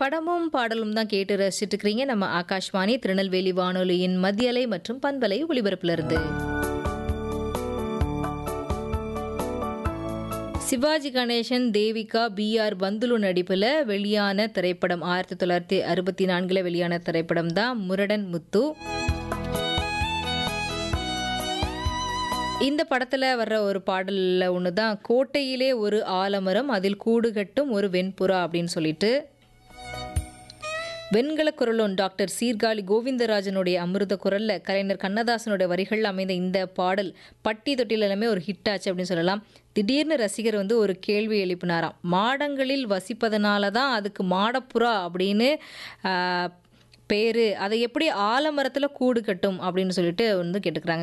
படமும் பாடலும் தான் கேட்டு ரசிச்சுட்டு இருக்கிறீங்க நம்ம ஆகாஷ்வாணி திருநெல்வேலி வானொலியின் மத்தியலை மற்றும் பண்பலை ஒளிபரப்புல இருந்து சிவாஜி கணேசன் தேவிகா பி ஆர் பந்துலு நடிப்பில் வெளியான திரைப்படம் ஆயிரத்தி தொள்ளாயிரத்தி அறுபத்தி நான்கில் வெளியான திரைப்படம் தான் முரடன் முத்து இந்த படத்தில் வர்ற ஒரு பாடலில் ஒன்று தான் கோட்டையிலே ஒரு ஆலமரம் அதில் கூடு கட்டும் ஒரு வெண்புறா அப்படின்னு சொல்லிட்டு வெண்கல குரலோன் டாக்டர் சீர்காழி கோவிந்தராஜனுடைய அமிர்த குரல்ல கலைஞர் கண்ணதாசனுடைய வரிகள் அமைந்த இந்த பாடல் பட்டி தொட்டில் எல்லாமே ஒரு ஹிட் ஆச்சு அப்படின்னு சொல்லலாம் திடீர்னு ரசிகர் வந்து ஒரு கேள்வி எழுப்பினாராம் மாடங்களில் வசிப்பதனால தான் அதுக்கு மாடப்புறா அப்படின்னு ஆஹ், பேரு அதை எப்படி ஆலமரத்தில் கூடு கட்டும் அப்படின்னு சொல்லிட்டு வந்து கேட்டுக்கிறாங்க